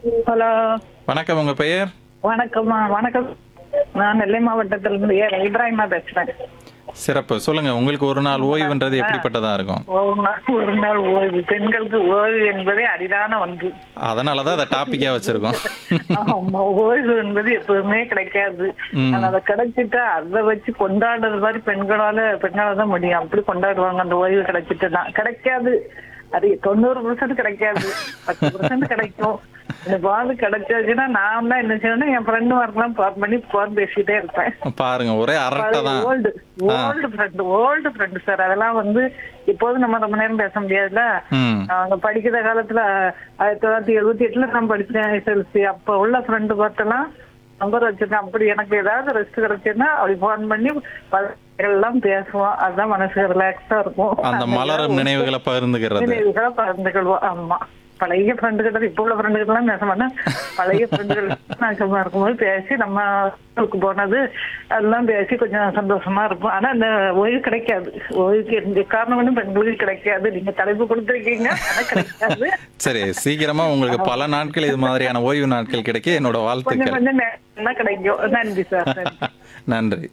Hello வணக்கம் உங்க பெயர் வணக்கம்மா வணக்கம் நான் நெல்லை மாவட்டத்துல இருந்து ஏ இப்ராஹிமா பேசுறேன் சிறப்பு சொல்லுங்க உங்களுக்கு ஒரு நாள் ஓய்வுன்றது எப்படிப்பட்டதா இருக்கும் ஒரு நாள் ஒரு நாள் ஓய்வு பெண்களுக்கு ஓய்வு என்பதே அரிதான ஒன்று அதனாலதான் அதை டாபிக்கா வச்சிருக்கோம் ஆமா ஓய்வு என்பது எப்பவுமே கிடைக்காது ஆனா அதை கிடைச்சிட்டா அதை வச்சு கொண்டாடுறது மாதிரி பெண்களால பெண்களால தான் முடியும் அப்படி கொண்டாடுவாங்க அந்த ஓய்வு கிடைச்சிட்டு தான் கிடைக்காது அது தொண்ணூறு பர்சன்ட் கிடைக்காது பத்து பர்சன்ட் கிடைக்கும் எனக்காவது கிடைச்சாச்சுன்னா நான் தான் என்ன செய்யணும் என் ஃப்ரெண்டு மார்க்கெல்லாம் போன் பண்ணி போன் பேசிட்டே இருப்பேன் பாருங்க ஒரே அரட்டை தான் old old friend old friend sir அதெல்லாம் வந்து இப்போது நம்ம ரொம்ப நேரம் பேச முடியாதுல்ல ம் அவங்க படிக்கிற காலத்துல ஆயிரத்தி தொள்ளாயிரத்தி எழுபத்தி எட்டுல நான் படிச்சேன் எஸ்எல்சி அப்ப உள்ள ஃப்ரெண்டு பார்த்தெல்லாம் நம்பர் வச்சிருக்கேன் அப்படி எனக்கு ஏதாவது ரெஸ்ட் கிடைச்சுன்னா அப்படி ஃபோன் பண்ணி பல எல்லாம் பேசுவோம் அதுதான் மனசு ரிலாக்ஸா இருக்கும் அந்த மலரும் நினைவுகளை பகிர்ந்துக்கிறது நினைவுகளை பகிர்ந்துக்கொள்வோம் ஆமா பழைய ஃப்ரெண்டு கிட்ட இப்ப உள்ள ஃப்ரெண்டு கிட்ட எல்லாம் பேச மாட்டேன் பழைய ஃப்ரெண்டுகள் நான் சும்மா இருக்கும்போது பேசி நம்ம ஊருக்கு போனது அதெல்லாம் பேசி கொஞ்சம் சந்தோஷமா இருக்கும் ஆனா அந்த ஓய்வு கிடைக்காது ஓய்வுக்கு எந்த காரணமும் பெண்களுக்கு கிடைக்காது நீங்க தலைப்பு கொடுத்துருக்கீங்க ஆனா கிடைக்காது சரி சீக்கிரமா உங்களுக்கு பல நாட்கள் இது மாதிரியான ஓய்வு நாட்கள் கிடைக்க என்னோட கொஞ்சம் வாழ்த்துக்கள் கொஞ்சம் நேரம் தான் கிடைக்கும் நன்றி சார் நன்றி நன்றி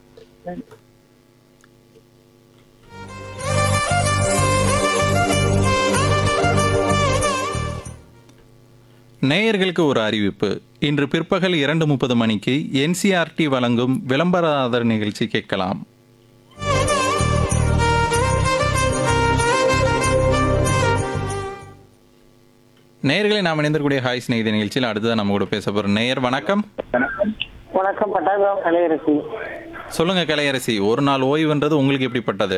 நேயர்களுக்கு ஒரு அறிவிப்பு இன்று பிற்பகல் இரண்டு முப்பது மணிக்கு என்சிஆர்டி வழங்கும் விளம்பர நிகழ்ச்சி கேட்கலாம் நேயர்களை நாம் இணைந்திருக்கக்கூடிய ஹாய் ஸ்நேகிதி நிகழ்ச்சியில் அடுத்ததான் நம்ம கூட பேச போறோம் நேயர் வணக்கம் வணக்கம் பட்டாபிராம் கலையரசி சொல்லுங்க கலையரசி ஒரு நாள் ஓய்வுன்றது உங்களுக்கு எப்படிப்பட்டது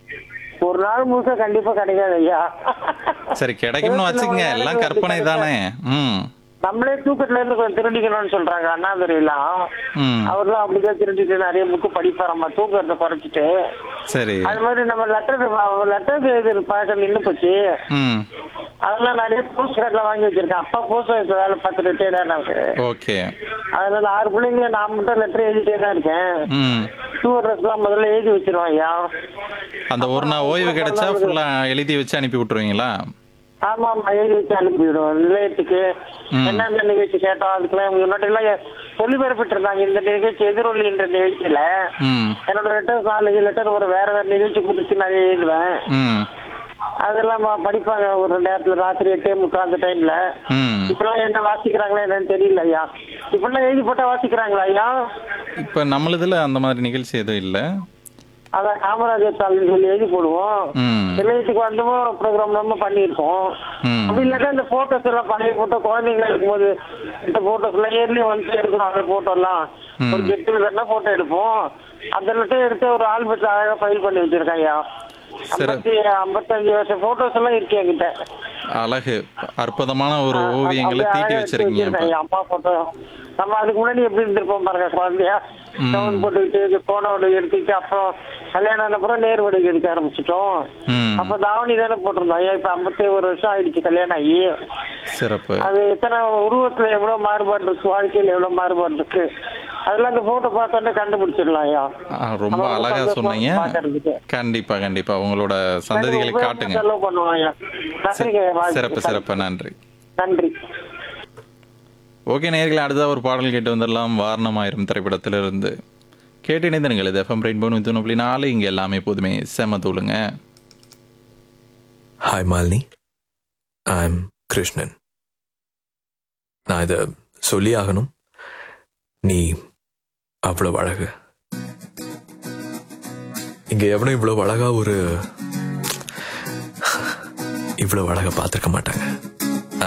ஒரு நாள் முழுக்க கண்டிப்பா கிடைக்காது ஐயா சரி கிடைக்கும்னு வச்சுக்கங்க எல்லாம் கற்பனை தானே ம் நம்மளே தூக்கத்துல இருந்து கொஞ்சம் திருடிக்கணும்னு சொல்றாங்க அண்ணாதுரையெல்லாம் ம் அவர்லாம் அப்படிதான் திருடிட்டு நிறைய புக்கு படிப்பாராமா தூக்கத்தை குறைச்சிட்டு சரி அது மாதிரி நம்ம லெட்டர் லெட்டர் எழுதுற பழக்கம் நின்று போச்சு ம் அதெல்லாம் நிறைய போஸ்ட் கார்ட்லாம் வாங்கி வச்சிருக்கேன் அப்பா போஸ்ட் ஆஃபீஸ் வேலை பார்த்து ரிட்டையர்ட் ஆனாங்க ஓகே அதனால ஆறு பிள்ளைங்க நான் மட்டும் லெட்டர் எழுதிட்டே தான் இருக்கேன் ம் டூ எல்லாம் முதல்ல எழுதி வச்சிருவோம் ஐயா அந்த ஒரு நாள் ஓய்வு கிடைச்சா ஃபுல்லா எழுதி வச்சு அனுப்பி விட்டுருவீங்களா ஆமா ஆமா எழுதி வச்சு அனுப்பிவிடுவோம் நிலையத்துக்கு என்னென்ன நிகழ்ச்சி கேட்டோம் அதுக்கெல்லாம் முன்னாடி எல்லாம் ஒளிபரப்பிட்டு இருந்தாங்க இந்த நிகழ்ச்சி எதிரொலின்ற நிகழ்ச்சியில ம் என்னோட லெட்டர் நாலஞ்சு லெட்டர் ஒரு வேற வேற நிகழ்ச்சி குறிச்சு நிறைய எழுதுவேன் ம் அதெல்லாம் ப- படிப்பாங்க ஒரு நேரத்துல ராத்திரி எட்டே முக்கால் அந்த டைம்ல ம் இப்பெல்லாம் என்ன வாசிக்கிறாங்களா என்னன்னு தெரியல ஐயா இப்பெல்லாம் எழுதி போட்டா வாசிக்கிறாங்களா ஐயா இப்போ நம்மளதுல அந்த மாதிரி நிகழ்ச்சி எதுவும் இல்லை அதான் காமராஜர் தாள்னு சொல்லி எழுதி போடுவோம் ம் நிலையத்துக்கு வந்துமோ ப்ரோக்ராம் நம்ம பண்ணியிருக்கோம் ம் அப்படி இல்லாட்டா இந்த போட்டோஸ் எல்லாம் பழைய போட்டோ குழந்தைங்களா இருக்கும்போது இந்த போட்டோஸ் எல்லாம் ஏர்லி வந்து எடுக்கணும் அந்த போட்டோ எல்லாம் ஒரு கெட்டு விதம்னா போட்டோ எடுப்போம் அந்த லெட்டர் எடுத்து ஒரு ஆல்பத்தில் அழகா ஃபைல் பண்ணி வச்சிருக்கேன் ஐயா சரி. ஐம்பத்தி ஐம்பத்தஞ்சு வருஷம் போட்டோஸ் எல்லாம் இருக்கு என்கிட்ட அழகு அற்புதமான ஒரு ஓவியங்களை அப்படியே தீட்டி அழகா எடுத்து வச்சிருக்கீங்க வச்சிருக்கேன் இப்ப ஐயா, அம்மா போட்டோ நம்ம அதுக்கு முன்னாடி எப்படி இருந்திருப்போம் பாருங்க குழந்தையா கவுன் போட்டுக்கிட்டு போனோட எடுத்துக்கிட்டு அப்புறம் கல்யாணம் ஆன அப்புறம் நேர் வடிக்கு எடுக்க ஆரம்பிச்சிட்டோம் ம் அப்ப தாவணி தானே போட்டிருந்தோம் ஐயா இப்ப ஐம்பத்தி ஒரு வருஷம் ஆயிடுச்சு கல்யாணம் ஆகி சிறப்பு அது எத்தனை உருவத்துல எவ்வளவு மாறுபாடு இருக்கு வாழ்க்கையில எவ்வளவு மாறுபாடு இருக்கு அதெல்லாம் அந்த போட்டோ பார்த்தோன்னே கண்டுபிடிச்சிடலாம் ஐயா ஆ, ரொம்ப ஆமா, அழகா சந்தோஷமா சொன்னீங்க பார்க்கறதுக்கு. கண்டிப்பா கண்டிப்பா உங்களோட சந்ததிகளுக்கு காட்டுங்க செலவு பண்ணுவோம் ஐயா நன்றிங்க வாழ்த்துக்கள். சிறப்பு சிறப்பு நன்றி நன்றி ஓகே நேயர்களே அடுத்ததாக ஒரு பாடல் கேட்டு வந்துடலாம் வாரணமாயிரம் திரைப்படத்திலிருந்து கேட்டு இணைந்தனுங்கள் இது எஃப்எம் ரெயின்போ நூற்றி ஒன்று புள்ளி நாலு இங்கே எல்லாமே எப்போதுமே செம தூளுங்க ஹாய் மாலினி ஐம் கிருஷ்ணன் நான் இதை சொல்லி ஆகணும் நீ அவ்வளவு அழகு இங்க எவனும் இவ்வளவு அழகா ஒரு இவ்வளவு அழகா பார்த்திருக்க மாட்டாங்க